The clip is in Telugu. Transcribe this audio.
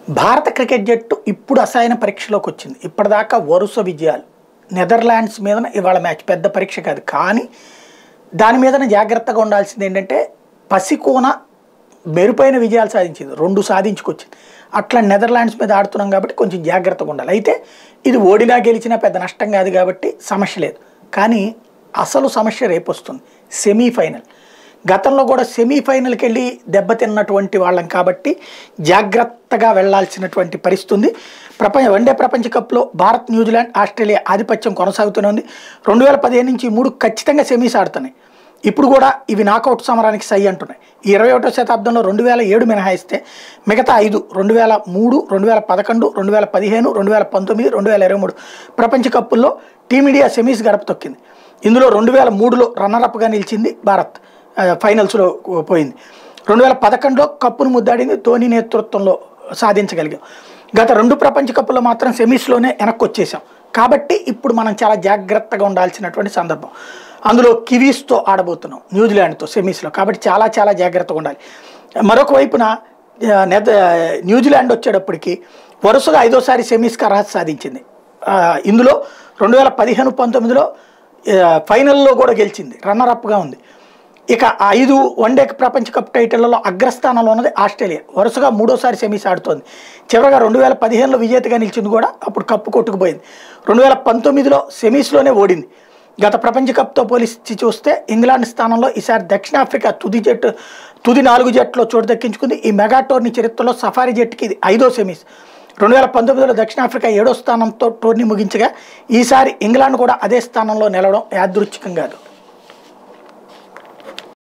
భారత క్రికెట్ జట్టు ఇప్పుడు అసైన పరీక్షలోకి వచ్చింది ఇప్పటిదాకా వరుస విజయాలు నెదర్లాండ్స్ మీద ఇవాళ మ్యాచ్ పెద్ద పరీక్ష కాదు కానీ దాని మీద జాగ్రత్తగా ఉండాల్సింది ఏంటంటే పసికోన మెరుపైన విజయాలు సాధించింది రెండు సాధించుకొచ్చింది అట్లా నెదర్లాండ్స్ మీద ఆడుతున్నాం కాబట్టి కొంచెం జాగ్రత్తగా ఉండాలి అయితే ఇది ఓడినా గెలిచినా పెద్ద నష్టం కాదు కాబట్టి సమస్య లేదు కానీ అసలు సమస్య రేపు వస్తుంది సెమీఫైనల్ గతంలో కూడా సెమీఫైనల్కి వెళ్ళి దెబ్బతిన్నటువంటి వాళ్ళం కాబట్టి జాగ్రత్తగా వెళ్లాల్సినటువంటి పరిస్థితి ఉంది ప్రపంచ వన్డే ప్రపంచ కప్లో భారత్ న్యూజిలాండ్ ఆస్ట్రేలియా ఆధిపత్యం కొనసాగుతూనే ఉంది రెండు వేల పదిహేను నుంచి ఈ మూడు ఖచ్చితంగా సెమీస్ ఆడుతున్నాయి ఇప్పుడు కూడా ఇవి నాకౌట్ సమరానికి సై అంటున్నాయి ఈ ఇరవై ఒకటో శతాబ్దంలో రెండు వేల ఏడు మినహాయిస్తే మిగతా ఐదు రెండు వేల మూడు రెండు వేల పదకొండు రెండు వేల పదిహేను రెండు వేల పంతొమ్మిది రెండు వేల ఇరవై మూడు ప్రపంచ కప్పుల్లో టీమిండియా సెమీస్ గడప తొక్కింది ఇందులో రెండు వేల మూడులో రన్నరప్గా నిలిచింది భారత్ ఆ, ఫైనల్స్లో పోయింది రెండు వేల పదకొండులో కప్పును ముద్దాడింది ధోని నేతృత్వంలో సాధించగలిగాం గత రెండు ప్రపంచ కప్పుల్లో మాత్రం సెమీస్లోనే వెనక్కి వచ్చేసాం కాబట్టి ఇప్పుడు మనం చాలా జాగ్రత్తగా ఉండాల్సినటువంటి సందర్భం అందులో కివీస్తో ఆడబోతున్నాం న్యూజిలాండ్తో సెమీస్లో కాబట్టి చాలా చాలా జాగ్రత్తగా ఉండాలి మరొక వైపున ఆ, నెద న్యూజిలాండ్ వచ్చేటప్పటికి వరుసగా ఐదోసారి సెమీస్కి అర్హత సాధించింది ఆ, ఇందులో రెండు వేల పదిహేను పంతొమ్మిదిలో ఆ, ఫైనల్లో కూడా గెలిచింది రన్నర్ అప్గా ఉంది ఇక ఆ ఐదు వన్డే ప్రపంచ కప్ టైటిళ్లలో అగ్రస్థానంలో ఉన్నది ఆస్ట్రేలియా వరుసగా మూడోసారి సెమీస్ ఆడుతోంది చివరగా రెండు వేల పదిహేనులో విజేతగా నిలిచింది కూడా అప్పుడు కప్పు కొట్టుకుపోయింది రెండు వేల పంతొమ్మిదిలో సెమీస్లోనే ఓడింది గత ప్రపంచ కప్తో పోలిచి చూస్తే ఇంగ్లాండ్ స్థానంలో ఈసారి దక్షిణాఫ్రికా తుది జట్టు తుది నాలుగు జట్టులో చోటు దక్కించుకుంది ఈ మెగా టోర్నీ చరిత్రలో సఫారీ జట్టుకి ఇది ఐదో సెమీస్ రెండు వేల పంతొమ్మిదిలో దక్షిణాఫ్రికా ఏడో స్థానంతో టోర్నీ ముగించగా ఈసారి ఇంగ్లాండ్ కూడా అదే స్థానంలో నిలవడం యాదృచ్ఛికం కాదు